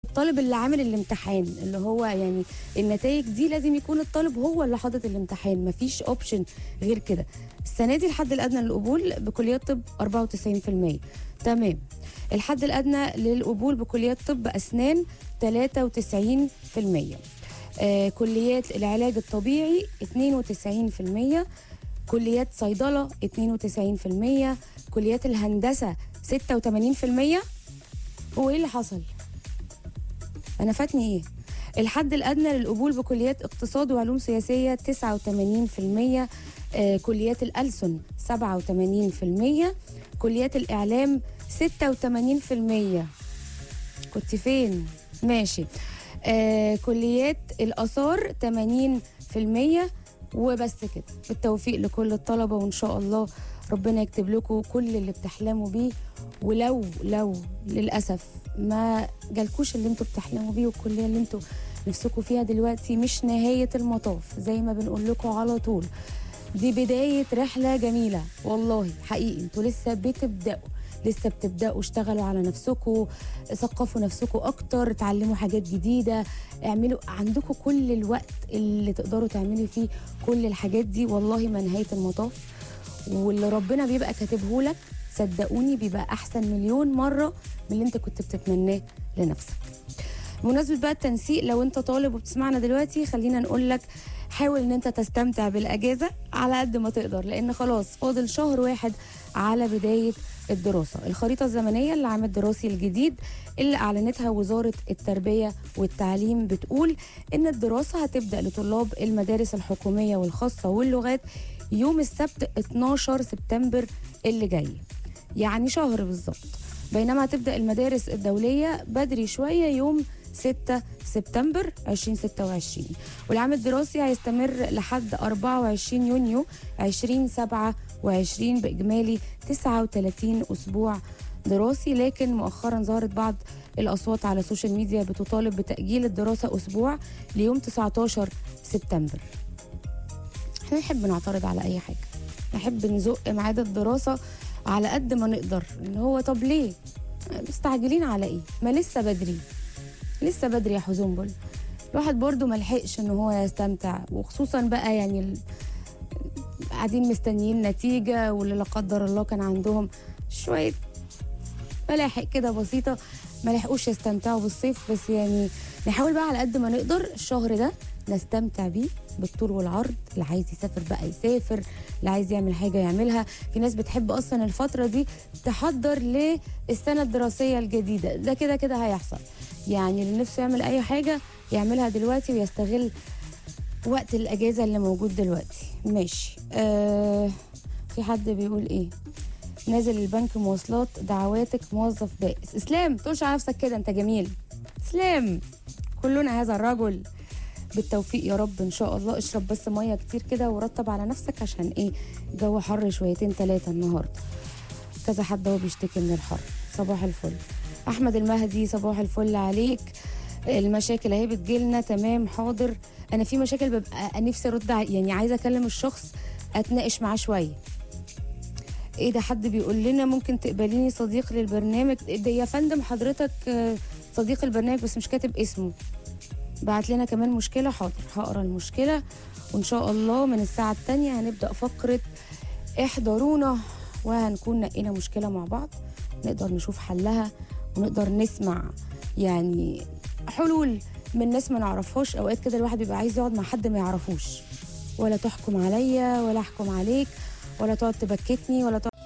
الطالب اللي عامل الامتحان اللي هو يعني النتائج دي لازم يكون الطالب هو اللي حاطط الامتحان مفيش اوبشن غير كده السنه دي الحد الادنى للقبول بكليات طب 94% تمام الحد الادنى للقبول بكليات طب اسنان 93% آه كليات العلاج الطبيعي 92% كليات صيدله 92% كليات الهندسه 86% هو ايه اللي حصل انا فاتني ايه الحد الادنى للقبول بكليات اقتصاد وعلوم سياسيه 89% آه كليات الألسن 87% كليات الإعلام 86% كنت فين؟ ماشي آه كليات الآثار 80% وبس كده بالتوفيق لكل الطلبة وإن شاء الله ربنا يكتب لكم كل اللي بتحلموا بيه ولو لو للأسف ما جالكوش اللي انتوا بتحلموا بيه والكلية اللي انتوا نفسكم فيها دلوقتي مش نهاية المطاف زي ما بنقول لكم على طول دي بداية رحلة جميلة والله حقيقي انتوا لسه بتبدأوا لسه بتبدأوا اشتغلوا على نفسكم ثقفوا نفسكم أكتر اتعلموا حاجات جديدة اعملوا عندكم كل الوقت اللي تقدروا تعملوا فيه كل الحاجات دي والله ما نهاية المطاف واللي ربنا بيبقى كاتبه لك صدقوني بيبقى أحسن مليون مرة من اللي انت كنت بتتمناه لنفسك بمناسبة بقى التنسيق لو انت طالب وبتسمعنا دلوقتي خلينا نقول لك حاول ان انت تستمتع بالاجازه على قد ما تقدر لان خلاص فاضل شهر واحد على بدايه الدراسه الخريطه الزمنيه للعام الدراسي الجديد اللي اعلنتها وزاره التربيه والتعليم بتقول ان الدراسه هتبدا لطلاب المدارس الحكوميه والخاصه واللغات يوم السبت 12 سبتمبر اللي جاي يعني شهر بالظبط بينما هتبدا المدارس الدوليه بدري شويه يوم 6 سبتمبر 2026 والعام الدراسي هيستمر لحد 24 يونيو 2027 بإجمالي 39 أسبوع دراسي لكن مؤخرا ظهرت بعض الأصوات على السوشيال ميديا بتطالب بتأجيل الدراسة أسبوع ليوم 19 سبتمبر احنا نحب نعترض على أي حاجة نحب نزق ميعاد الدراسة على قد ما نقدر ان هو طب ليه مستعجلين على ايه ما لسه بدري لسه بدري يا حزنبل الواحد برضو ملحقش ان هو يستمتع وخصوصا بقى يعني ال... قاعدين مستنيين نتيجة واللي لا قدر الله كان عندهم شوية ملاحق كده بسيطة ما لحقوش يستمتعوا بالصيف بس يعني نحاول بقى على قد ما نقدر الشهر ده نستمتع بيه بالطول والعرض اللي عايز يسافر بقى يسافر اللي عايز يعمل حاجة يعملها في ناس بتحب أصلا الفترة دي تحضر للسنة الدراسية الجديدة ده كده كده هيحصل يعني اللي نفسه يعمل أي حاجة يعملها دلوقتي ويستغل وقت الأجازة اللي موجود دلوقتي ماشي آه في حد بيقول إيه نازل البنك مواصلات دعواتك موظف بائس اسلام تقولش على نفسك كده انت جميل اسلام كلنا هذا الرجل بالتوفيق يا رب ان شاء الله اشرب بس ميه كتير كده ورطب على نفسك عشان ايه جو حر شويتين ثلاثه النهارده كذا حد هو بيشتكي من الحر صباح الفل احمد المهدي صباح الفل عليك المشاكل اهي بتجيلنا تمام حاضر انا في مشاكل ببقى نفسي ارد يعني عايزه اكلم الشخص اتناقش معاه شويه ايه ده حد بيقول لنا ممكن تقبليني صديق للبرنامج ده يا فندم حضرتك صديق البرنامج بس مش كاتب اسمه بعت لنا كمان مشكلة حاضر هقرا المشكلة وإن شاء الله من الساعة التانية هنبدأ فقرة احضرونا وهنكون نقينا مشكلة مع بعض نقدر نشوف حلها ونقدر نسمع يعني حلول من ناس ما نعرفهاش أوقات كده الواحد بيبقى عايز يقعد مع حد ما يعرفوش ولا تحكم عليا ولا أحكم عليك ولا تقعد تبكتني ولا تقعد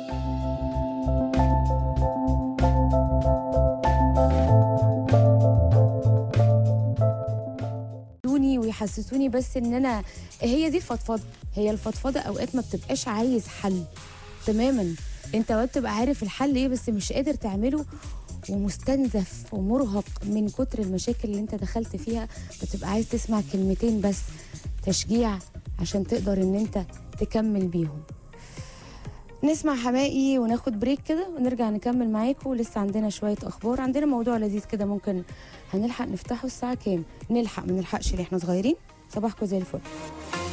ويحسسوني بس ان انا هي دي الفضفضه هي الفضفضه اوقات ما بتبقاش عايز حل تماما انت اوقات بتبقى عارف الحل ايه بس مش قادر تعمله ومستنزف ومرهق من كتر المشاكل اللي انت دخلت فيها بتبقى عايز تسمع كلمتين بس تشجيع عشان تقدر ان انت تكمل بيهم نسمع حمائي وناخد بريك كده ونرجع نكمل معاكم لسه عندنا شويه اخبار عندنا موضوع لذيذ كده ممكن هنلحق نفتحه الساعه كام نلحق ما نلحقش ليه احنا صغيرين صباحكم زي الفل